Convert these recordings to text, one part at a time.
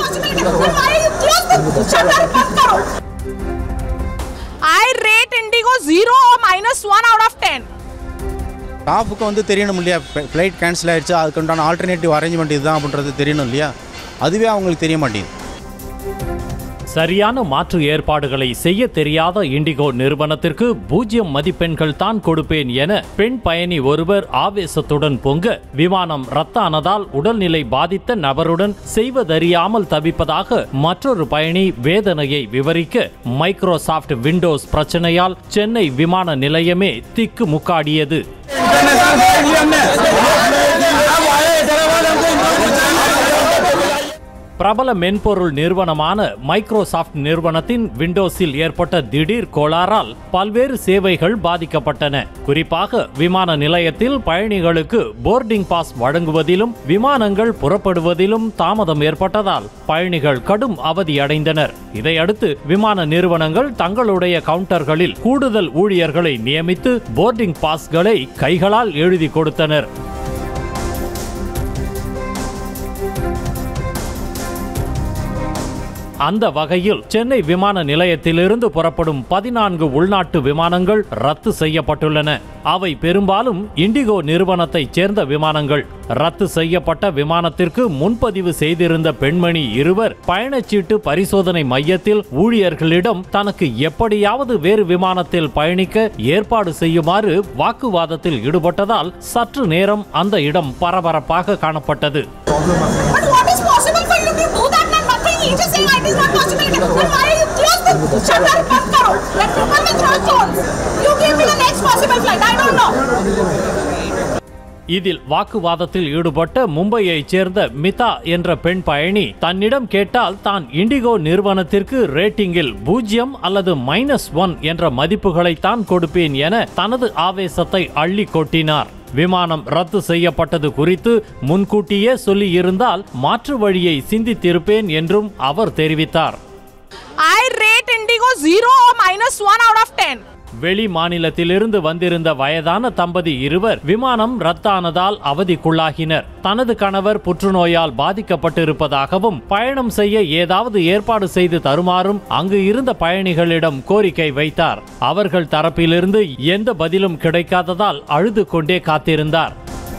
possibility. Then why you close the shutter? मत करो. I rate Indigo 0 or minus 1 out of 10. ஸ்டாஃபுக்கு வந்து தெரியணும் இல்லையா ஃப்ளைட் கேன்சல் ஆயிடுச்சு அதுக்குண்டான ஆல்டர்னேட்டிவ் அரேஞ்ச்மெண்ட் இதுதான் அப்படின்றது தெரியணும் இல்லையா அதுவே அவங்களுக்கு தெரிய மாட்டேங்குது சரியான மாற்று ஏற்பாடுகளை செய்ய தெரியாத இண்டிகோ நிறுவனத்திற்கு பூஜ்ஜியம் மதிப்பெண்கள் தான் கொடுப்பேன் என பெண் பயணி ஒருவர் ஆவேசத்துடன் பொங்க விமானம் ரத்தானதால் உடல்நிலை பாதித்த நபருடன் செய்வதறியாமல் தவிப்பதாக மற்றொரு பயணி வேதனையை விவரிக்க மைக்ரோசாஃப்ட் விண்டோஸ் பிரச்சனையால் சென்னை விமான நிலையமே திக்கு முக்காடியது பிரபல மென்பொருள் நிறுவனமான மைக்ரோசாஃப்ட் நிறுவனத்தின் விண்டோஸில் ஏற்பட்ட திடீர் கோளாறால் பல்வேறு சேவைகள் பாதிக்கப்பட்டன குறிப்பாக விமான நிலையத்தில் பயணிகளுக்கு போர்டிங் பாஸ் வழங்குவதிலும் விமானங்கள் புறப்படுவதிலும் தாமதம் ஏற்பட்டதால் பயணிகள் கடும் அவதியடைந்தனர் இதையடுத்து விமான நிறுவனங்கள் தங்களுடைய கவுண்டர்களில் கூடுதல் ஊழியர்களை நியமித்து போர்டிங் பாஸ்களை கைகளால் எழுதி கொடுத்தனர் அந்த வகையில் சென்னை விமான நிலையத்திலிருந்து புறப்படும் பதினான்கு உள்நாட்டு விமானங்கள் ரத்து செய்யப்பட்டுள்ளன அவை பெரும்பாலும் இண்டிகோ நிறுவனத்தைச் சேர்ந்த விமானங்கள் ரத்து செய்யப்பட்ட விமானத்திற்கு முன்பதிவு செய்திருந்த பெண்மணி இருவர் பயணச்சீட்டு பரிசோதனை மையத்தில் ஊழியர்களிடம் தனக்கு எப்படியாவது வேறு விமானத்தில் பயணிக்க ஏற்பாடு செய்யுமாறு வாக்குவாதத்தில் ஈடுபட்டதால் சற்று நேரம் அந்த இடம் பரபரப்பாக காணப்பட்டது But what is possible for you to do that? And nothing. He just saying it is not possible. Then why you close the shutter? मत करो. Let people will throw stones. You give me the next possible flight. I don't know. இதில் வாக்குவாதத்தில் ஈடுபட்ட மும்பையைச் சேர்ந்த மிதா என்ற பெண் பயணி தன்னிடம் கேட்டால் தான் இண்டிகோ நிறுவனத்திற்கு ரேட்டிங்கில் பூஜ்ஜியம் அல்லது மைனஸ் ஒன் என்ற மதிப்புகளைத்தான் கொடுப்பேன் என தனது ஆவேசத்தை அள்ளி கொட்டினார் விமானம் ரத்து செய்யப்பட்டது குறித்து முன்கூட்டியே சொல்லியிருந்தால் மாற்று வழியை சிந்தித்திருப்பேன் என்றும் அவர் தெரிவித்தார் I rate Indigo 0 or minus 1 out of 10. வெளி மாநிலத்திலிருந்து வந்திருந்த வயதான தம்பதி இருவர் விமானம் ரத்தானதால் அவதிக்குள்ளாகினர் தனது கணவர் புற்றுநோயால் பாதிக்கப்பட்டிருப்பதாகவும் பயணம் செய்ய ஏதாவது ஏற்பாடு செய்து தருமாறும் அங்கு இருந்த பயணிகளிடம் கோரிக்கை வைத்தார் அவர்கள் தரப்பிலிருந்து எந்த பதிலும் கிடைக்காததால் அழுது கொண்டே காத்திருந்தார்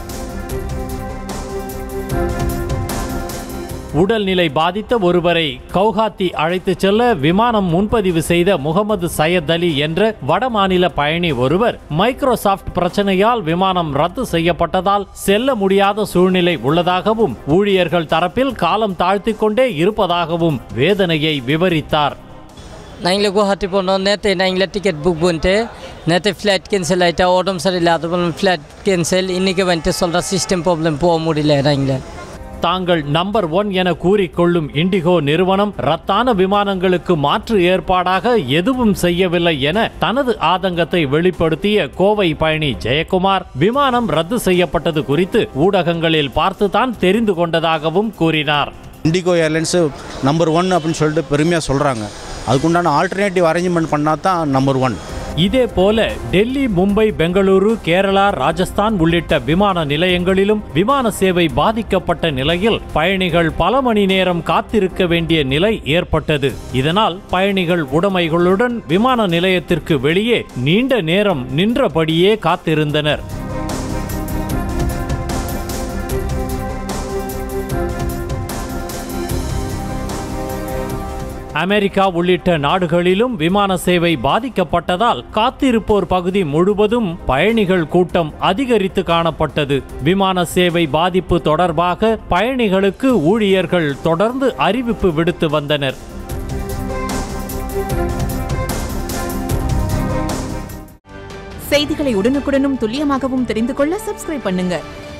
உடல்நிலை பாதித்த ஒருவரை கவுஹாத்தி அழைத்துச் செல்ல விமானம் முன்பதிவு செய்த முகமது சையத் அலி என்ற வடமாநில பயணி ஒருவர் மைக்ரோசாஃப்ட் பிரச்சனையால் விமானம் ரத்து செய்யப்பட்டதால் செல்ல முடியாத சூழ்நிலை உள்ளதாகவும் ஊழியர்கள் தரப்பில் காலம் தாழ்த்திக் கொண்டே இருப்பதாகவும் வேதனையை விவரித்தார் ನಾಯಿಲೆ ಗುವಾಹಟಿ ಪೋನೋ ನೇತೆ ನಾಯಿಲೆ ಟಿಕೆಟ್ ಬುಕ್ ಬಂತೆ ನೇತೆ ಫ್ಲೈಟ್ ಕ್ಯಾನ್ಸಲ್ ಆಯ್ತಾ ಓಡಮ್ ಸರಿ ಇಲ್ಲ ಅದು ಫ್ಲೈಟ್ ಕ್ಯಾನ್ಸಲ್ இன்னைக்கு வந்துட்டு சொல்கிற சிஸ்டம் ப்ராப்ளம் போக முடியல நாங்களே தாங்கள் நம்பர் ஒன் என கூறிக்கொள்ளும் இண்டிகோ நிறுவனம் ரத்தான விமானங்களுக்கு மாற்று ஏற்பாடாக எதுவும் செய்யவில்லை என தனது ஆதங்கத்தை வெளிப்படுத்திய கோவை பயணி ஜெயக்குமார் விமானம் ரத்து செய்யப்பட்டது குறித்து ஊடகங்களில் பார்த்துதான் தெரிந்து கொண்டதாகவும் கூறினார் இண்டிகோ ஏர்லைன்ஸு நம்பர் ஒன் அப்படின்னு சொல்லிட்டு பெருமையாக சொல்கிறாங்க அதுக்குண்டான ஆல்டர்னேட்டிவ் அரேஞ்ச்மெண்ட் பண்ணால் தான் நம்பர் ஒன் இதே போல டெல்லி மும்பை பெங்களூரு கேரளா ராஜஸ்தான் உள்ளிட்ட விமான நிலையங்களிலும் விமான சேவை பாதிக்கப்பட்ட நிலையில் பயணிகள் பல மணி நேரம் காத்திருக்க வேண்டிய நிலை ஏற்பட்டது இதனால் பயணிகள் உடைமைகளுடன் விமான நிலையத்திற்கு வெளியே நீண்ட நேரம் நின்றபடியே காத்திருந்தனர் அமெரிக்கா உள்ளிட்ட நாடுகளிலும் விமான சேவை பாதிக்கப்பட்டதால் காத்திருப்போர் பகுதி முழுவதும் பயணிகள் கூட்டம் அதிகரித்து காணப்பட்டது விமான சேவை பாதிப்பு தொடர்பாக பயணிகளுக்கு ஊழியர்கள் தொடர்ந்து அறிவிப்பு விடுத்து வந்தனர் செய்திகளை உடனுக்குடனும் துல்லியமாகவும் தெரிந்து கொள்ள சப்ஸ்கிரைப் பண்ணுங்க